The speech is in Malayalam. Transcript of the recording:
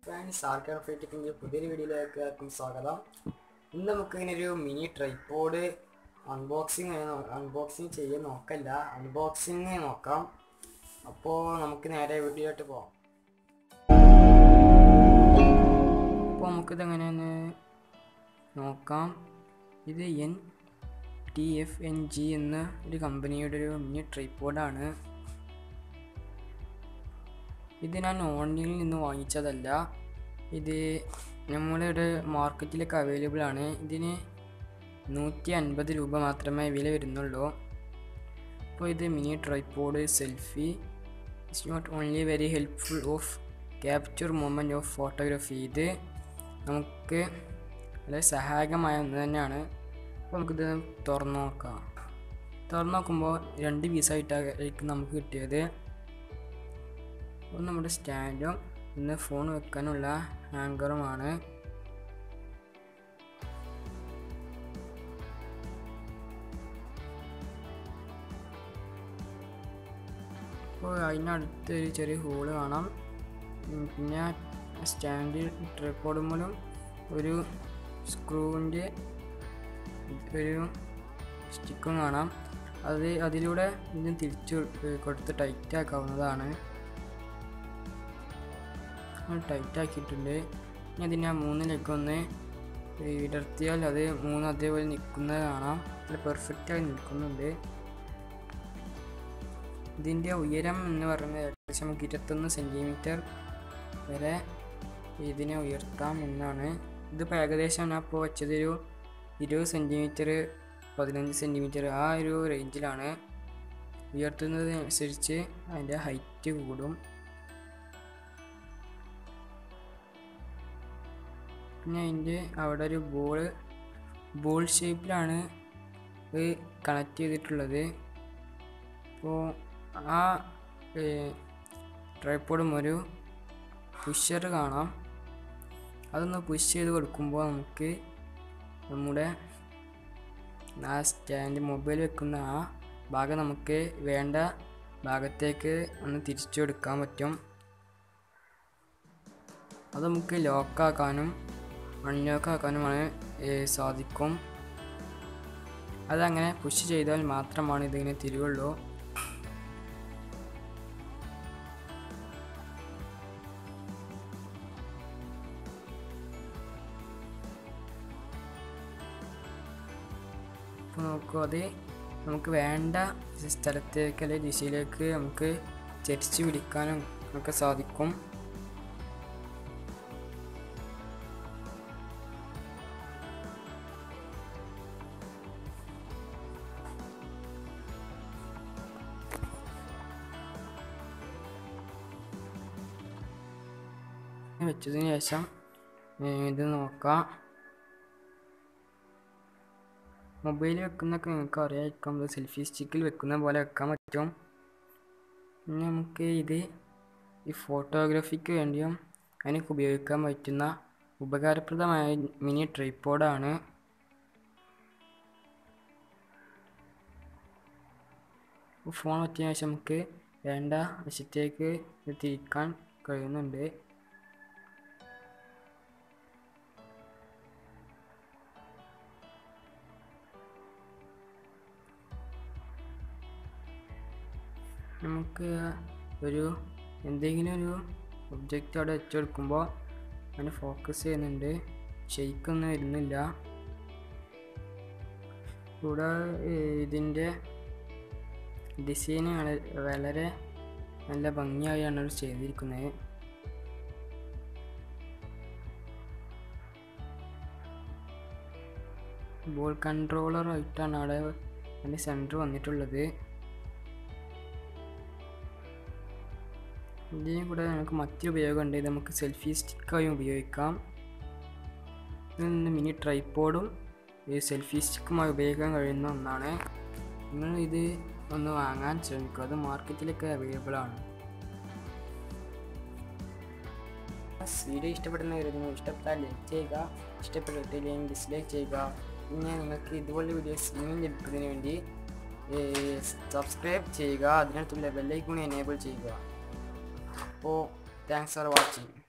ഫ്രണ്ട്സ് ആർക്കാർ ഫൈറ്റിക്കിൻ്റെ പുതിയൊരു വീഡിയോയിലേക്ക് എല്ലാവർക്കും സ്വാഗതം ഇന്ന് നമുക്ക് ഇങ്ങനെ ഒരു മിനി ട്രൈപ്പോഡ് അൺബോക്സിങ് അൺബോക്സിങ് ചെയ്യാൻ നോക്കല്ല അൺബോക്സിങ് നോക്കാം അപ്പോൾ നമുക്ക് നേരെ വീഡിയോ ആയിട്ട് പോവാം അപ്പോൾ നമുക്കിത് എങ്ങനെയെന്ന് നോക്കാം ഇത് N T F N G എന്ന ഒരു കമ്പനിയുടെ ഒരു മിനി ട്രൈപ്പോഡാണ് ഇത് ഞാൻ ഓൺലൈനിൽ നിന്ന് വാങ്ങിച്ചതല്ല ഇത് നമ്മളിവിടെ മാർക്കറ്റിലൊക്കെ അവൈലബിൾ ആണ് ഇതിന് നൂറ്റി അൻപത് രൂപ മാത്രമേ വില വരുന്നുള്ളൂ അപ്പോൾ ഇത് mini tripod selfie it's not only very helpful of capture moment of photography ഇത് നമുക്ക് വളരെ സഹായകമായ ഒന്ന് തന്നെയാണ് അപ്പോൾ നമുക്കിത് തുറന്നു നോക്കാം തുറന്നു നോക്കുമ്പോൾ രണ്ട് പീസായിട്ടായിരിക്കും നമുക്ക് കിട്ടിയത് ഒന്ന് നമ്മുടെ സ്റ്റാൻഡും ഒന്ന് ഫോൺ വെക്കാനുള്ള ഹാങ്കറുമാണ് അപ്പോൾ അതിനടുത്ത് ഒരു ചെറിയ ഹോള് കാണാം ഉം, പിന്നെ സ്റ്റാൻഡിൽ ട്രിപ്പോഡ് മൂലം ഒരു സ്ക്രൂവിൻ്റെ ഒരു സ്റ്റിക്കും കാണാം അത് അതിലൂടെ ഇത് തിരിച്ച് കൊടുത്ത് ടൈറ്റ് ആക്കാവുന്നതാണ് ടൈറ്റ് ആക്കിയിട്ടുണ്ട് ഇനി അതിൻ്റെ ആ മൂന്ന് ലെഗ് ഒന്ന് ഇടർത്തിയാൽ അത് മൂന്ന് അതേപോലെ നിൽക്കുന്നത് കാണാം അത് പെർഫെക്റ്റായി നിൽക്കുന്നുണ്ട് ഇതിൻ്റെ ഉയരം എന്ന് പറയുന്നത് ഏകദേശം നമുക്ക് ഇരുപത്തൊന്ന് സെൻറ്റിമീറ്റർ വരെ ഇതിനെ ഉയർത്താം എന്നാണ് ഇതിപ്പോൾ ഏകദേശം ഞാൻ ഇപ്പോൾ വെച്ചതൊരു ഇരുപത് സെൻറ്റിമീറ്റർ പതിനഞ്ച് സെൻറ്റിമീറ്റർ ആ ഒരു റേഞ്ചിലാണ് ഉയർത്തുന്നതിനനുസരിച്ച് അതിൻ്റെ ഹൈറ്റ് കൂടും പിന്നെ അതിൻ്റെ അവിടെ ഒരു ബോൾ ബോൾ ഷേപ്പിലാണ് ഇത് കണക്ട് ചെയ്തിട്ടുള്ളത് അപ്പോൾ ആ ട്രൈപ്പോഡും ഒരു പുഷർ കാണാം അതൊന്ന് പുഷ് ചെയ്ത് കൊടുക്കുമ്പോൾ നമുക്ക് നമ്മുടെ ആ സ്റ്റാൻഡ് മൊബൈൽ വെക്കുന്ന ആ ഭാഗം നമുക്ക് വേണ്ട ഭാഗത്തേക്ക് ഒന്ന് തിരിച്ചു കൊടുക്കാൻ പറ്റും അത് നമുക്ക് ലോക്കാക്കാനും അൺലോക്കാക്കാനുമാണ് സാധിക്കും അതങ്ങനെ പുഷ് ചെയ്താൽ മാത്രമാണ് ഇതിങ്ങനെ തിരിയുള്ളൂ അപ്പോൾ നോക്കൂ അത് നമുക്ക് വേണ്ട സ്ഥലത്തേക്ക് അല്ലെങ്കിൽ ദിശയിലേക്ക് നമുക്ക് ചരിച്ച് പിടിക്കാനും ഒക്കെ സാധിക്കും വെച്ചതിന് ശേഷം ഏർ ഇത് നോക്കാം മൊബൈൽ വെക്കുന്നൊക്കെ നിങ്ങൾക്ക് അറിയാമായിരിക്കും നമ്മൾ സെൽഫി സ്റ്റിക്കിൽ വെക്കുന്ന പോലെ വെക്കാൻ പറ്റും പിന്നെ നമുക്ക് ഇത് ഈ ഫോട്ടോഗ്രാഫിക്ക് വേണ്ടിയും അതിനൊക്കെ ഉപയോഗിക്കാൻ പറ്റുന്ന ഉപകാരപ്രദമായ മിനി ട്രൈപ്പോഡാണ് ഫോൺ വെച്ചതിന് ശേഷം നമുക്ക് വേണ്ട വശത്തേക്ക് ഇത് തിരിക്കാൻ കഴിയുന്നുണ്ട് നമുക്ക് ഒരു എന്തെങ്കിലും ഒരു ഒബ്ജക്റ്റ് അവിടെ വെച്ചെടുക്കുമ്പോൾ അതിന് ഫോക്കസ് ചെയ്യുന്നുണ്ട് ഷെയ്ക്കൊന്നും വരുന്നില്ല കൂടെ ഇതിൻ്റെ ഡിസൈൻ വളരെ നല്ല ഭംഗിയായാണ് അവർ ചെയ്തിരിക്കുന്നത് ബോൾ കൺട്രോളർ ആയിട്ടാണ് അവിടെ അതിൻ്റെ സെൻറ്റർ വന്നിട്ടുള്ളത് ഇതിന് കൂടെ നമുക്ക് മറ്റൊരു ഉപയോഗമുണ്ട് ഇത് നമുക്ക് സെൽഫി സ്റ്റിക്കായും ഉപയോഗിക്കാം ഇതിൽ നിന്ന് മിനി ട്രൈപ്പോഡും ഈ സെൽഫി സ്റ്റിക്കുമായി ഉപയോഗിക്കാൻ കഴിയുന്ന ഒന്നാണ് നിങ്ങൾ ഇത് ഒന്ന് വാങ്ങാൻ ശ്രമിക്കുക അത് മാർക്കറ്റിലൊക്കെ അവൈലബിൾ ആണ് വീഡിയോ ഇഷ്ടപ്പെടുന്നവരുന്നു ഇഷ്ടപ്പെട്ടാൽ ലൈക്ക് ചെയ്യുക ഇഷ്ടപ്പെട്ടില്ലെങ്കിൽ ഡിസ്ലൈക്ക് ചെയ്യുക പിന്നെ നിങ്ങൾക്ക് ഇതുപോലുള്ള വീഡിയോസ് ഇനിയും ലഭിക്കുന്നതിന് വേണ്ടി സബ്സ്ക്രൈബ് ചെയ്യുക അതിനടുത്തുള്ള ബെല്ലൈക്കൂണി എനേബിൾ ചെയ്യുക അപ്പോൾ താങ്ക്സ് ഫോർ വാച്ചിങ്